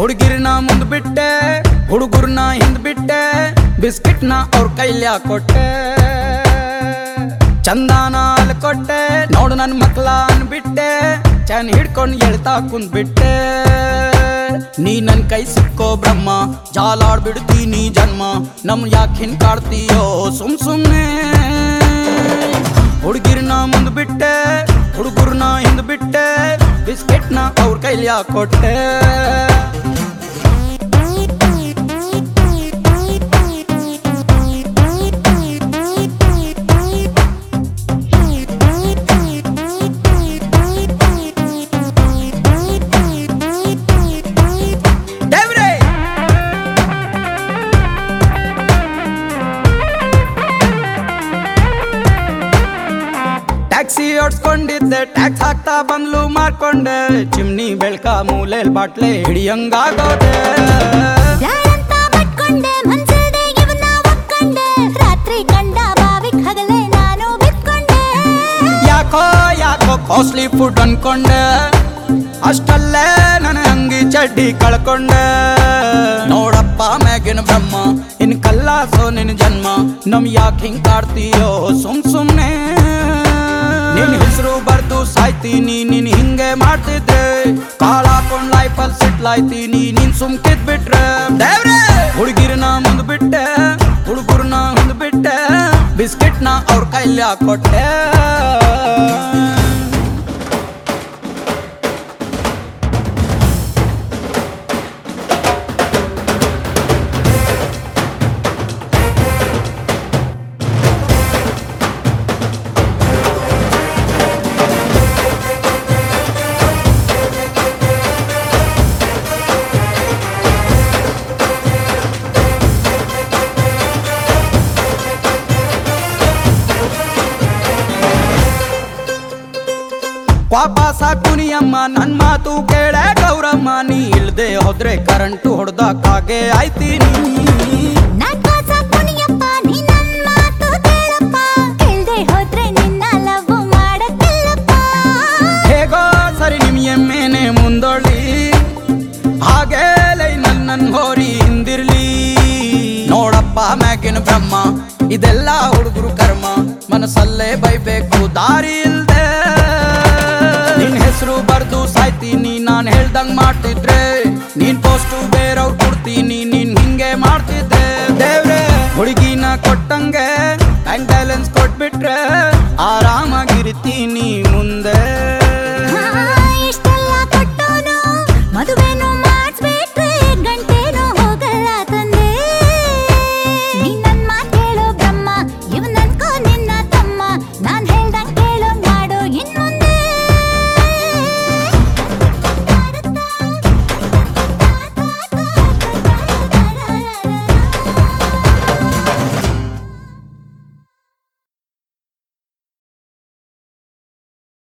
ಹುಡುಗಿರ್ನ ಮುಂದ್ ಬಿಟ್ಟೆ ಹುಡುಗರ್ನ ಹಿಂದ್ ಬಿಟ್ಟೆ ಬಿಸ್ಕಿಟ್ನ ಅವ್ರ ಕೈಲ್ಯಾ ಕೊಟ್ಟೆ ಚಂದಾನ ಅಲ್ಲಿ ಕೊಟ್ಟೆ ನೋಡು ನನ್ ಮಕ್ಳ ಅನ್ಬಿಟ್ಟೆ ಚನ್ ಹಿಡ್ಕೊಂಡ್ ಎಳ್ತಾ ಕುಂದ್ಬಿಟ್ಟೆ ನೀ ನನ್ ಕೈ ಸಿಕ್ಕೋ ಬ್ರಹ್ಮ ಜಾಲಾಡ್ ಬಿಡ್ತೀನಿ ಜನ್ಮ ನಮ್ ಯಾಕೆ ಹಿಂಕಾಡ್ತೀಯೋ ಸುಮ್ ಸುಮ್ನೆ ಹುಡುಗಿರ್ನ ಮುಂದ್ ಬಿಟ್ಟೆ ಹುಡುಗರ್ನ ಹಿಂದ್ ಬಿಟ್ಟೆ ಬಿಸ್ಕೆಟ್ನ ಅವ್ರ ಕೈಲಿ ಕೊಟ್ಟೆ ದೇವ್ರೇ ಟ್ಯಾಕ್ಸಿ ಓಡ್ಸ್ಕೊಂಡಿದ್ದೆ ಟ್ಯಾಕ್ಸ್ ಹಾಕ್ತಾ ಬಂದ್ಲು ಮಾರ್ಕೊಂಡೆ ಚಿಮ್ನಿ ಬೆಳ್ಕ ಮೂಲೆಲ್ ಬಾಟ್ಲೆ ಹಿಡಿಯಂಗಾಗೋದೆ ಯಾರಂತ ಬಟ್ಕೊಂಡೆ ಮನ್ಸಿಲ್ದೆ ಇವನ್ನ ಒಕ್ಕೊಂಡೆ ರಾತ್ರಿ ಕಂಡ ಬಾವಿಗ್ ಹಗಲೇ ನಾನು ಬಿತ್ಕೊಂಡೆ ಯಾಕೋ ಯಾಕೋ ಕಾಸ್ಟ್ಲಿ ಫುಡ್ ಅನ್ಕೊಂಡೆ ಅಷ್ಟಲ್ಲೇ ನನ್ನ ಅಂಗಿ ಚಡ್ಡಿ ಕಳ್ಕೊಂಡೆ ನೋಡಪ್ಪ ಮ್ಯಾಗಿನ ಬ್ರಹ್ಮ ಇನ್ ಕಲ್ಲಾಸೋ ನಿನ್ ಜನ್ಮ ನಮ್ ಯಾಕೆ ಹಿಂಗ್ ಕಾಡ್ತೀಯೋ ಸುಮ್ ಸುಮ್ನೆ ನಿನ್ ಹೆಸರು ಬರ್ದು ಸಾಯ್ತೀನಿ ನೀನ್ ಹಿಂಗೆ ಮಾಡ್ತಿದ್ರೆ ಕಾಳ ಹಾಕೊಂಡ್ ಲೈಫಲ್ ಸಿಟ್ಲಾಯ್ತೀನಿ ನೀನ್ ಸುಮ್ಕಿದ್ ಬಿಟ್ರೆ ದೇವ್ರೆ ಹುಡುಗಿರ್ನ ಮುಂದ್ ಬಿಟ್ಟೆ ಹುಡುಗರ್ನ ಮುಂದ್ ಬಿಟ್ಟೆ ಬಿಸ್ಕೆಟ್ನ ಅವ್ರ ಕೈಲಿ ಕೊಟ್ಟೆ ವಾಪಸ್ ಕುನಿಯಮ್ಮ ನನ್ ಮಾತು ಕೇಳೆ ಗೌರಮ್ಮ ನೀ ಇಲ್ದೆ ಹೋದ್ರೆ ಕರೆಂಟು ಹೊಡ್ದಕ್ಕಾಗೆ ಆಯ್ತೀನಿ ನಾನ್ ಕಾಸ ಕುಣಿಯಪ್ಪ ನೀ ನನ್ ಮಾತು ಕೇಳಪ್ಪ ಕೇಳ್ದೆ ಹೋದ್ರೆ ನಿನ್ನ ಲವ್ ಮಾಡಕ್ಕಿಲ್ಲಪ್ಪ ಹೇಗೋ ಸರಿ ನಿಮ್ ಎಮ್ಮೆನೆ ಮುಂದೊಳ್ಳಿ ಹಾಗೆ ಲೈನಲ್ ನನ್ ಹೋರಿ ಹಿಂದಿರ್ಲಿ ನೋಡಪ್ಪ ಮ್ಯಾಗಿನ ಬ್ರಹ್ಮ ಇದೆಲ್ಲ ಹುಡುಗರು ಕರ್ಮ ಮನಸ್ಸಲ್ಲೇ ಬೈಬೇಕು ದಾರಿ ಇಲ್ದೆ ನಿನ್ ಹೆಸರು ಬರ್ದು ಸಾಯ್ತೀನಿ ನಾನ್ ಹೇಳ್ದಂಗ್ ಮಾಡ್ತಿದ್ರೆ ನೀನ್ ಪೋಸ್ಟು ಬೇರೆಯವ್ರು ಕೊಡ್ತೀನಿ ನೀನ್ ಹಿಂಗೆ ಮಾಡ್ತಿದ್ದೆ ದೇವ್ರೆ ಹುಡುಗಿನ ಕೊಟ್ಟಂಗೆ ಬ್ಯಾಂಕ್ ಬ್ಯಾಲೆನ್ಸ್ ಕೊಟ್ಬಿಟ್ರೆ